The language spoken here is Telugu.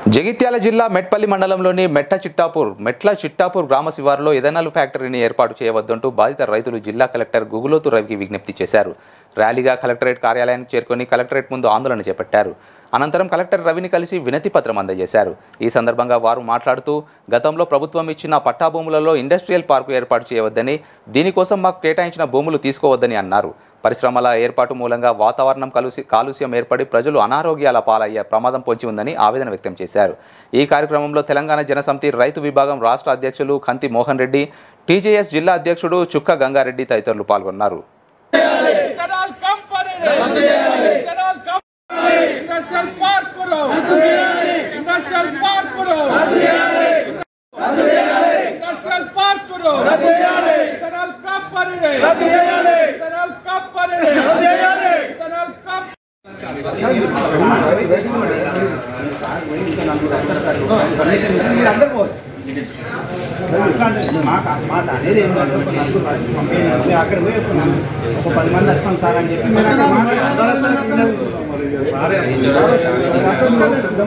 జగిత్యాల జిల్లా మెట్పల్లి మండలంలోని మెట్ట చిట్టాపూర్ మెట్ల చిట్టాపూర్ గ్రామ శివారులో ఎథనాల్ ఫ్యాక్టరీని ఏర్పాటు చేయవద్దంటూ బాధిత రైతులు జిల్లా కలెక్టర్ గుగులోతు రవికి విజ్ఞప్తి చేశారు ర్యాలీగా కలెక్టరేట్ కార్యాలయానికి చేరుకొని కలెక్టరేట్ ముందు ఆందోళన చేపట్టారు అనంతరం కలెక్టర్ రవిని కలిసి వినతి పత్రం అందజేశారు ఈ సందర్భంగా వారు మాట్లాడుతూ గతంలో ప్రభుత్వం ఇచ్చిన పట్టా భూములలో ఇండస్ట్రియల్ పార్కు ఏర్పాటు చేయవద్దని దీనికోసం మాకు కేటాయించిన భూములు తీసుకోవద్దని అన్నారు పరిశ్రమల ఏర్పాటు మూలంగా వాతావరణం కలుసి కాలుష్యం ఏర్పడి ప్రజలు అనారోగ్యాల పాలయ్యే ప్రమాదం పొంచి ఉందని ఆవేదన వ్యక్తం చేశారు ఈ కార్యక్రమంలో తెలంగాణ జనసమితి రైతు విభాగం రాష్ట్ర అధ్యక్షులు కంతి మోహన్ రెడ్డి టీజేఎస్ జిల్లా అధ్యక్షుడు చుక్క గంగారెడ్డి తదితరులు పాల్గొన్నారు canal company canal company industrial పార్కులు ఇండస్ట్రియల్ పార్కులు ఇండస్ట్రియల్ పార్కులు canal company canal company canal company అక్కడ పోయి ఒక పది మంది వస్తాం సార్ అని చెప్పి